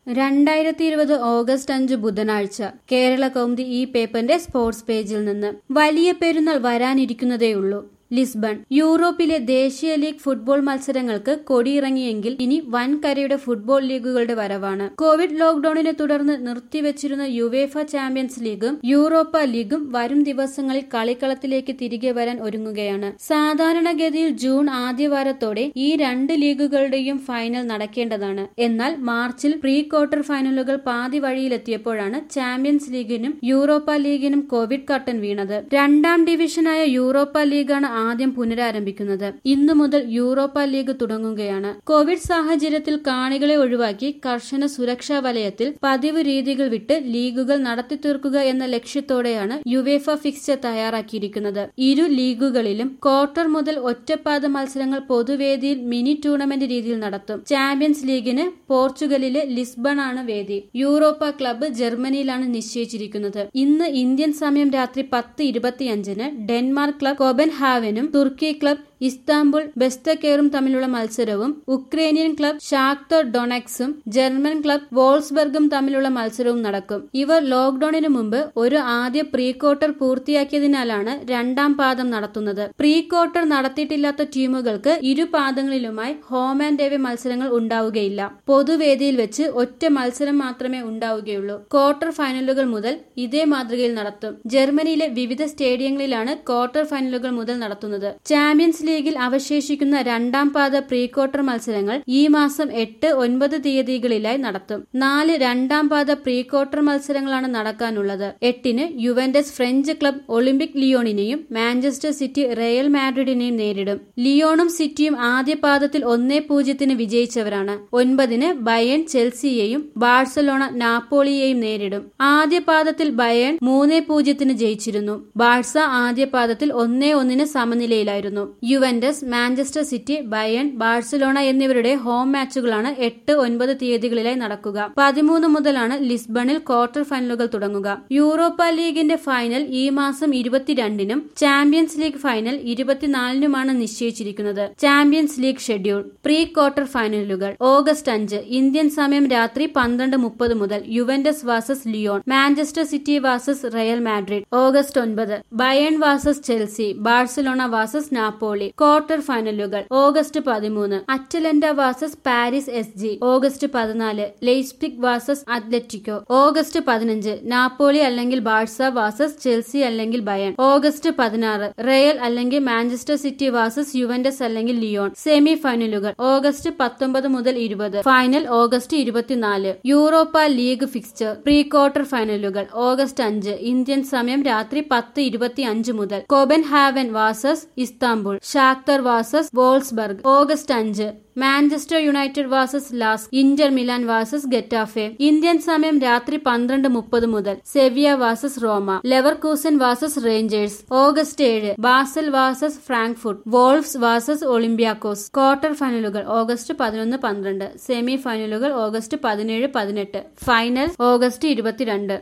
രണ്ടായിരത്തി ഇരുപത് ഓഗസ്റ്റ് അഞ്ച് ബുധനാഴ്ച കേരള കൗമുദി ഈ പേപ്പറിന്റെ സ്പോർട്സ് പേജിൽ നിന്ന് വലിയ പെരുന്നാൾ വരാനിരിക്കുന്നതേയുള്ളൂ ലിസ്ബൺ യൂറോപ്പിലെ ദേശീയ ലീഗ് ഫുട്ബോൾ മത്സരങ്ങൾക്ക് കൊടിയിറങ്ങിയെങ്കിൽ ഇനി വൻകരയുടെ ഫുട്ബോൾ ലീഗുകളുടെ വരവാണ് കോവിഡ് ലോക്ഡൌണിനെ തുടർന്ന് നിർത്തിവച്ചിരുന്ന യുവേഫ ചാമ്പ്യൻസ് ലീഗും യൂറോപ്പ ലീഗും വരും ദിവസങ്ങളിൽ കളിക്കളത്തിലേക്ക് തിരികെ വരാൻ ഒരുങ്ങുകയാണ് സാധാരണഗതിയിൽ ജൂൺ ആദ്യവാരത്തോടെ ഈ രണ്ട് ലീഗുകളുടെയും ഫൈനൽ നടക്കേണ്ടതാണ് എന്നാൽ മാർച്ചിൽ പ്രീ ക്വാർട്ടർ ഫൈനലുകൾ പാതി വഴിയിലെത്തിയപ്പോഴാണ് ചാമ്പ്യൻസ് ലീഗിനും യൂറോപ്പ ലീഗിനും കോവിഡ് കട്ടൻ വീണത് രണ്ടാം ഡിവിഷനായ യൂറോപ്പ ലീഗാണ് ആദ്യം പുനരാരംഭിക്കുന്നത് ഇന്നു മുതൽ യൂറോപ്പ ലീഗ് തുടങ്ങുകയാണ് കോവിഡ് സാഹചര്യത്തിൽ കാണികളെ ഒഴിവാക്കി കർശന സുരക്ഷാ വലയത്തിൽ പതിവ് രീതികൾ വിട്ട് ലീഗുകൾ നടത്തി തീർക്കുക എന്ന ലക്ഷ്യത്തോടെയാണ് യുവേഫ ഫിക്സ്ചർ തയ്യാറാക്കിയിരിക്കുന്നത് ഇരു ലീഗുകളിലും ക്വാർട്ടർ മുതൽ ഒറ്റപ്പാത മത്സരങ്ങൾ പൊതുവേദിയിൽ മിനി ടൂർണമെന്റ് രീതിയിൽ നടത്തും ചാമ്പ്യൻസ് ലീഗിന് പോർച്ചുഗലിലെ ലിസ്ബൺ ആണ് വേദി യൂറോപ്പ ക്ലബ്ബ് ജർമ്മനിയിലാണ് നിശ്ചയിച്ചിരിക്കുന്നത് ഇന്ന് ഇന്ത്യൻ സമയം രാത്രി പത്ത് ഇരുപത്തിയഞ്ചിന് ഡെൻമാർക്ക് ക്ലബ് കോബൻഹാവനും തുർക്കി ക്ലബ് ഇസ്താംബുൾ ബെസ്തക്കേറും തമ്മിലുള്ള മത്സരവും ഉക്രൈനിയൻ ക്ലബ് ഷാക്തർ ഡൊണക്സും ജർമ്മൻ ക്ലബ് വോൾസ്ബർഗും തമ്മിലുള്ള മത്സരവും നടക്കും ഇവർ ലോക്ഡൌണിന് മുമ്പ് ഒരു ആദ്യ പ്രീ ക്വാർട്ടർ പൂർത്തിയാക്കിയതിനാലാണ് രണ്ടാം പാദം നടത്തുന്നത് പ്രീ ക്വാർട്ടർ നടത്തിയിട്ടില്ലാത്ത ടീമുകൾക്ക് ഇരു പാദങ്ങളിലുമായി ഹോം ആൻഡ് എവേ മത്സരങ്ങൾ ഉണ്ടാവുകയില്ല പൊതുവേദിയിൽ വെച്ച് ഒറ്റ മത്സരം മാത്രമേ ഉണ്ടാവുകയുള്ളൂ ക്വാർട്ടർ ഫൈനലുകൾ മുതൽ ഇതേ മാതൃകയിൽ നടത്തും ജർമ്മനിയിലെ വിവിധ സ്റ്റേഡിയങ്ങളിലാണ് ക്വാർട്ടർ ഫൈനലുകൾ മുതൽ നടത്തുന്നത് ചാമ്പ്യൻസ് ലീഗിൽ അവശേഷിക്കുന്ന രണ്ടാം പാദ പ്രീ ക്വാർട്ടർ മത്സരങ്ങൾ ഈ മാസം എട്ട് ഒൻപത് തീയതികളിലായി നടത്തും നാല് രണ്ടാം പാദ പ്രീ ക്വാർട്ടർ മത്സരങ്ങളാണ് നടക്കാനുള്ളത് എട്ടിന് യുവന്റസ് ഫ്രഞ്ച് ക്ലബ് ഒളിമ്പിക് ലിയോണിനെയും മാഞ്ചസ്റ്റർ സിറ്റി റയൽ മാഡ്രിഡിനെയും നേരിടും ലിയോണും സിറ്റിയും ആദ്യ പാദത്തിൽ ഒന്നേ പൂജ്യത്തിന് വിജയിച്ചവരാണ് ഒൻപതിന് ബയൺ ചെൽസിയെയും ബാഴ്സലോണ നാപ്പോളിയെയും നേരിടും ആദ്യ പാദത്തിൽ ബയൺ മൂന്നേ പൂജ്യത്തിന് ജയിച്ചിരുന്നു ബാഴ്സ ആദ്യ പാദത്തിൽ ഒന്നേ ഒന്നിന് സമനിലയിലായിരുന്നു Juventus Manchester City Bayern Barcelona എന്നിവരുടെ ഹോം മാച്ചുകളാണ് എട്ട് ഒൻപത് തീയതികളിലായി നടക്കുക പതിമൂന്ന് മുതലാണ് ലിസ്ബണിൽ ക്വാർട്ടർ ഫൈനലുകൾ തുടങ്ങുക യൂറോപ്പ ലീഗിന്റെ ഫൈനൽ ഈ മാസം ഇരുപത്തിരണ്ടിനും ചാമ്പ്യൻസ് ലീഗ് ഫൈനൽ ഇരുപത്തിനാലിനുമാണ് നിശ്ചയിച്ചിരിക്കുന്നത് Champions League schedule pre quarter ഫൈനലുകൾ ഓഗസ്റ്റ് അഞ്ച് ഇന്ത്യൻ സമയം രാത്രി പന്ത്രണ്ട് മുപ്പത് മുതൽ Juventus versus Lyon Manchester City versus Real Madrid August ഒൻപത് Bayern versus Chelsea Barcelona versus Napoli quarter ഫൈനലുകൾ ഓഗസ്റ്റ് പതിമൂന്ന് Atalanta versus Paris S G August പതിനാല് ലെയ്സ്പിക് വാസസ് അത്ലറ്റിക്കോ ഓഗസ്റ്റ് പതിനഞ്ച് നാപ്പോളി അല്ലെങ്കിൽ ബാഴ്സ വാസസ് ചെൽസി അല്ലെങ്കിൽ Bayern August പതിനാറ് Real അല്ലെങ്കിൽ Manchester City versus Juventus അല്ലെങ്കിൽ ലിയോൺ സെമി ഫൈനലുകൾ ഓഗസ്റ്റ് പത്തൊമ്പത് മുതൽ ഇരുപത് ഫൈനൽ ഓഗസ്റ്റ് ഇരുപത്തിനാല് Europa League fixture pre quarter ഫൈനലുകൾ ഓഗസ്റ്റ് അഞ്ച് ഇന്ത്യൻ സമയം രാത്രി പത്ത് ഇരുപത്തി അഞ്ച് മുതൽ Kobenhavn versus Istanbul Shakhtar versus Wolfsburg August അഞ്ച് Manchester United versus LASK Inter Milan versus Getafe Indian സമയം രാത്രി പന്ത്രണ്ട് മുപ്പത് മുതൽ Sevilla versus Roma Leverkusen versus Rangers August ഏഴ് Basel versus Frankfurt Wolves versus Olympiacos quarter ഫൈനലുകൾ August പതിനൊന്ന് പന്ത്രണ്ട് സെമി ഫൈനലുകൾ ഓഗസ്റ്റ് പതിനേഴ് പതിനെട്ട് ഫൈനൽ ഓഗസ്റ്റ് ഇരുപത്തിരണ്ട്